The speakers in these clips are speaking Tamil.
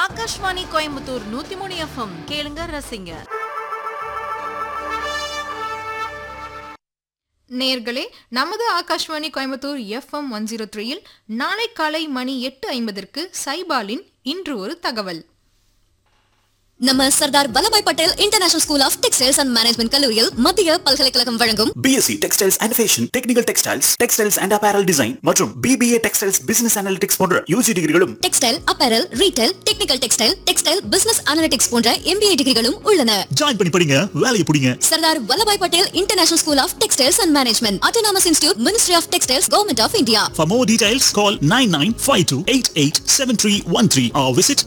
ஆகாஷ்வாணி கோயம்புத்தூர் நூத்தி மூணு எஃப்எம் கேளுங்க ரசிங்க நேர்களே நமது Akashvani Coimbatore FM one zero த்ரீயில் நாளை காலை மணி எட்டு ஐம்பதற்கு சைபாலின் இன்று ஒரு தகவல் நம்ம Sardar Vallabhbhai Patel international school of textiles and management கல்லூரியில் மத்திய பல்கலைக்கழகம் வழங்கும் BSc textiles and fashion technical textiles textiles and apparel design மற்றும் பிபிஏ டெக்ஸ்டைல்ஸ் பிசினஸ் அனாலிட்டிக்ஸ் போன்ற யூஜி டிகிரிகளும் textile apparel retail technical textile textile business analytics போன்ற எம்பிஏ டிகிரிகளும் உள்ளன ஜாயின் பண்ணி படிங்க வேலையை பிடிங்க Sardar Vallabhbhai Patel international school of textiles and management autonomous institute ministry of textiles government of India For more details, call 9952887313 or visit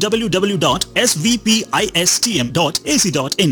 www.svpistm.ac.in.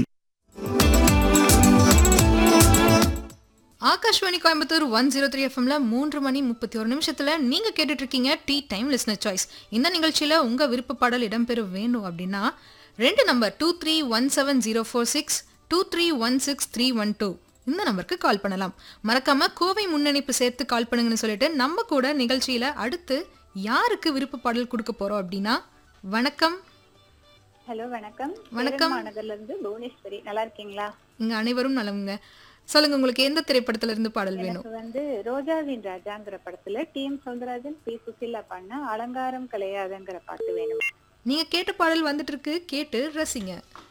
Akashvani Coimbatore one zero three எஃப்எம்ல மூன்று மணி முப்பத்தி ஒரு நிமிஷத்துல நீங்க கேட்டுட்டு இருக்கீங்க டீ டைம் லிஸ்னர் சாய்ஸ் இந்த நிகழ்ச்சியில உங்க விருப்ப பாடல் இடம்பெற வேணும் அப்படின்னா ரெண்டு number two three one seven zero four six two three one six three one two இந்த நம்பருக்கு கால் பண்ணலாம் மறக்காம கோவை முன்னணிப்பு சேர்த்து கால் பண்ணுங்கன்னு சொல்லிட்டு நம்ம கூட நிகழ்ச்சியில அடுத்து யாருக்கு விருப்ப பாடல் கொடுக்க போறோம் அப்படின்னா வணக்கம் ஹலோ வணக்கம் வணக்கம். மாநகர்ல இருந்து புவனேஸ்வரி நல்லா இருக்கீங்களா இங்க அனைவரும் நலமுங்க சொல்லுங்க உங்களுக்கு எந்த திரைப்படத்துல இருந்து பாடல் வேணும் எனக்கு வந்து ரோஜாவின் ராஜாங்கிற படத்துல டிஎம் சௌந்தரராஜன் பி சுசீலா பண்ண அலங்காரம் கலையாதங்கிற பாட்டு வேணும் நீங்க கேட்ட பாடல் வந்துட்டு இருக்கு கேட்டு ரசிங்க